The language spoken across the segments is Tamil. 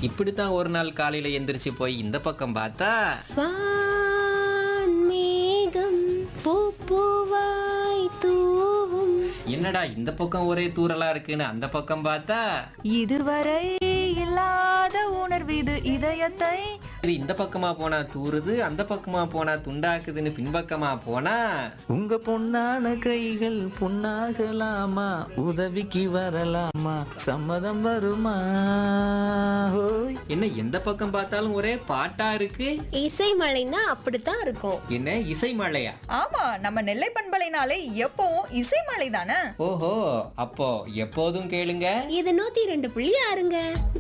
இப்படித்தான் ஒரு நாள் காலையில எந்திரிச்சு போய் இந்த பக்கம் பார்த்தா வான்மேகம் பூப்பூவாய் தூவும் என்னடா இந்த பக்கம் ஒரே தூறலா இருக்குன்னு அந்த பக்கம் பார்த்தா இதுவரை இல்லாத உணர்வு இது இதயத்தை இது இந்த பக்கமா போனா தூறுது அந்த பக்கமா போனா துண்டாக்குதுன்னு பின்பக்கமா போனா உங்க பொன்னான கைகள் பொன்னாகலாமா உதவிக்கு வரலாமா சம்மதம் வருமா ஹோய் என்ன எந்த பக்கம் பார்த்தாலும் ஒரே பாட்டா இருக்கு இசை மழைன்னா அப்படித்தான் இருக்கும் என்ன இசை மழையா ஆமா நம்ம நெல்லை பண்பலைனாலே எப்பவும் இசைமலை தானே ஓஹோ அப்போ எப்போதும் கேளுங்க இது நூத்தி ரெண்டு புள்ளி ஆறுங்க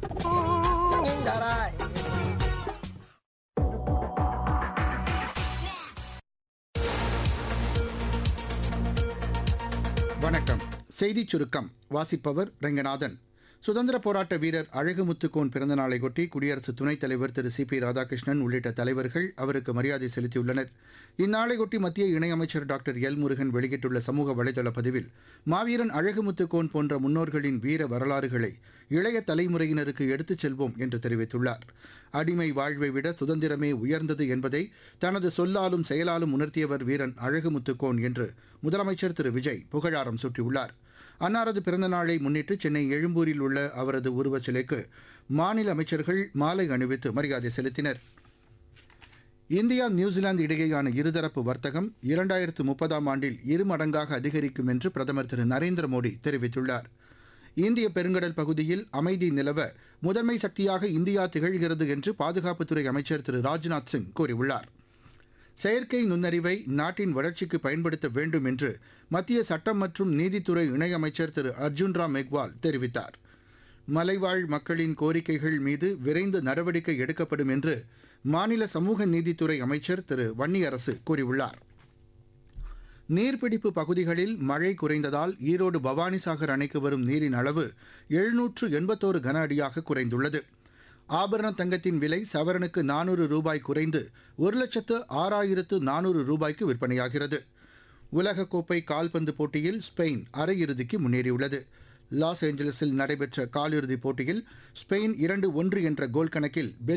வணக்கம் செய்திச் சுருக்கம் வாசிப்பவர் ரெங்கநாதன் சுதந்திர போராட்ட வீரர் அழகுமுத்துக்கோன் பிறந்த நாளையொட்டி குடியரசு துணைத் தலைவர் திரு சி பி ராதாகிருஷ்ணன் உள்ளிட்ட தலைவர்கள் அவருக்கு மரியாதை செலுத்தியுள்ளனர் இந்நாளையொட்டி மத்திய இணையமைச்சர் டாக்டர் எல் முருகன் வெளியிட்டுள்ள சமூக வலைதள பதிவில் மாவீரன் அழகுமுத்துக்கோன் போன்ற முன்னோர்களின் வீர வரலாறுகளை இளைய தலைமுறையினருக்கு எடுத்துச் செல்வோம் என்று தெரிவித்துள்ளார் அடிமை வாழ்வை விட சுதந்திரமே உயர்ந்தது என்பதை தனது சொல்லாலும் செயலாலும் உணர்த்தியவர் வீரன் அழகுமுத்துக்கோன் என்று முதலமைச்சர் திரு விஜய் புகழாரம் சூட்டியுள்ளார் அன்னாரது பிறந்த நாளை முன்னிட்டு சென்னை எழும்பூரில் உள்ள அவரது உருவச் சிலைக்கு மாநில அமைச்சர்கள் மாலை அணிவித்து மரியாதை செலுத்தினர் இந்தியா நியூசிலாந்து இடையேயான இருதரப்பு வர்த்தகம் இரண்டாயிரத்து முப்பதாம் ஆண்டில் இருமடங்காக அதிகரிக்கும் என்று பிரதமர் திரு நரேந்திர மோடி தெரிவித்துள்ளார் இந்திய பெருங்கடல் பகுதியில் அமைதி நிலவ முதன்மை சக்தியாக இந்தியா திகழ்கிறது என்று பாதுகாப்புத்துறை அமைச்சர் திரு ராஜ்நாத் சிங் கூறியுள்ளார் செயற்கை நுண்ணறிவை நாட்டின் வளர்ச்சிக்கு பயன்படுத்த வேண்டும் என்று மத்திய சட்டம் மற்றும் நீதித்துறை இணையமைச்சர் திரு அர்ஜுன் ராம் மெக்வால் தெரிவித்தார் மலைவாழ் மக்களின் கோரிக்கைகள் மீது விரைந்து நடவடிக்கை எடுக்கப்படும் என்று மாநில சமூக நீதித்துறை அமைச்சர் திரு வன்னியரசு கூறியுள்ளார் நீர்பிடிப்பு பகுதிகளில் மழை குறைந்ததால் ஈரோடு பவானிசாகர் அணைக்கு வரும் நீரின் அளவு எழுநூற்று எண்பத்தோரு கன அடியாக குறைந்துள்ளது ஆபரண தங்கத்தின் விலை சவரனுக்கு நானூறு ரூபாய் குறைந்து ஒரு லட்சத்து ஆறாயிரத்து நானூறு ரூபாய்க்கு விற்பனையாகிறது உலகக்கோப்பை கால்பந்து போட்டியில் ஸ்பெயின் அரையிறுதிக்கு முன்னேறியுள்ளது லாஸ் ஏஞ்சலஸில் நடைபெற்ற காலிறுதிப் போட்டியில் ஸ்பெயின் இரண்டு ஒன்று என்ற கோல் கணக்கில் பெல்